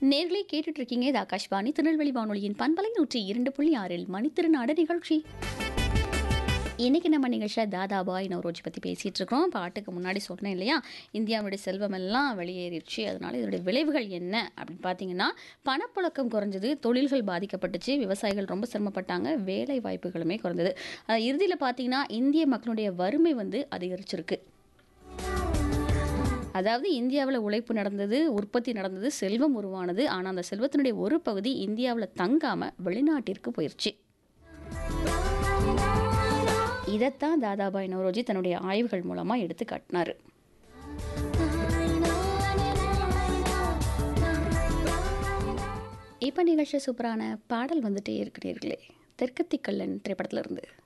நேர்களே கேட்டுட்டு இருக்கீங்க இது ஆகாஷ்வாணி திருநெல்வேலி வானொலியின் பண்பலை நூற்றி இரண்டு புள்ளி ஆறில் மணித்திருநாடு நிகழ்ச்சி இன்னைக்கு நம்ம நிகழ்ச்சியில் தாதாபாய் நவரோஜி பற்றி பேசிகிட்டு இருக்கோம் பாட்டுக்கு முன்னாடி சொன்னேன் இல்லையா இந்தியாவுடைய செல்வம் எல்லாம் வெளியேறிடுச்சு அதனால இதோடைய விளைவுகள் என்ன அப்படின்னு பார்த்தீங்கன்னா பணப்புழக்கம் குறைஞ்சது தொழில்கள் பாதிக்கப்பட்டுச்சு விவசாயிகள் ரொம்ப சிரமப்பட்டாங்க வேலை வாய்ப்புகளுமே குறைஞ்சது இறுதியில் பார்த்தீங்கன்னா இந்திய மக்களுடைய வறுமை வந்து அதிகரிச்சிருக்கு அதாவது இந்தியாவில் உழைப்பு நடந்தது உற்பத்தி நடந்தது செல்வம் உருவானது ஆனால் அந்த செல்வத்தினுடைய ஒரு பகுதி இந்தியாவில் தங்காமல் வெளிநாட்டிற்கு போயிடுச்சு இதைத்தான் தாதாபாய் நவரோஜி தன்னுடைய ஆய்வுகள் மூலமாக எடுத்து காட்டினார் இப்போ நிகழ்ச்சி சூப்பரான பாடல் வந்துட்டே இருக்கிறீர்களே தெற்கத்தி கல்லன் திரைப்படத்துல இருந்து